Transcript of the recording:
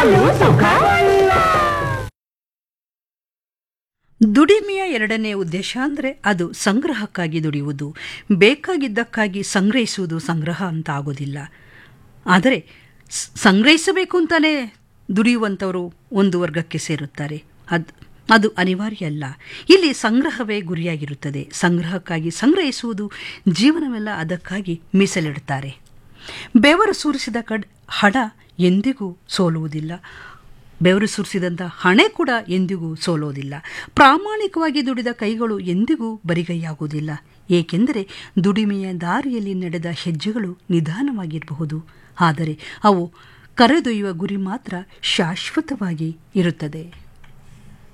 ಅದು ಸುಖವಲ್ಲ ದುಡಿಮೆಯ ಎರಡನೇ ಉದ್ದೇಶ ಅಂದರೆ ಅದು ಸಂಗ್ರಹಕ್ಕಾಗಿ ದುಡಿಯುವುದು ಬೇಕಾಗಿದ್ದಕ್ಕಾಗಿ ಸಂಗ್ರಹಿಸುವುದು ಸಂಗ್ರಹ ಅಂತ ಆಗೋದಿಲ್ಲ ಆದರೆ ಸ್- ಸಂಗ್ರಹಿಸಬೇಕು ಅಂತಲೇ ದುಡಿಯುವಂಥವರು ಒಂದು ವರ್ಗಕ್ಕೆ ಸೇರುತ್ತಾರೆ ಅದು ಅದು ಅನಿವಾರ್ಯ ಅಲ್ಲ ಇಲ್ಲಿ ಸಂಗ್ರಹವೇ ಗುರಿಯಾಗಿರುತ್ತದೆ ಸಂಗ್ರಹಕ್ಕಾಗಿ ಸಂಗ್ರಹಿಸುವುದು ಜೀವನವೆಲ್ಲ ಅದಕ್ಕಾಗಿ ಮೀಸಲಿಡುತ್ತಾರೆ ಬೆವರು ಸುರಿಸಿದ ಕಡ್ ಹಣ ಎಂದಿಗೂ ಸೋಲುವುದಿಲ್ಲ ಬೆವರು ಸುರಿಸಿದಂಥ ಹಣೆ ಕೂಡ ಎಂದಿಗೂ ಸೋಲೋದಿಲ್ಲ ಪ್ರಾಮಾಣಿಕವಾಗಿ ದುಡಿದ ಕೈಗಳು ಎಂದಿಗೂ ಬರಿಗೈಯಾಗುವುದಿಲ್ಲ ಏಕೆಂದರೆ ದುಡಿಮೆಯ ದಾರಿಯಲ್ಲಿ ನಡೆದ ಹೆಜ್ಜೆಗಳು ನಿಧಾನವಾಗಿರಬಹುದು ಆದರೆ ಅವು ಕರೆದೊಯ್ಯುವ ಗುರಿ ಮಾತ್ರ ಶಾಶ್ವತವಾಗಿ ಇರುತ್ತದೆ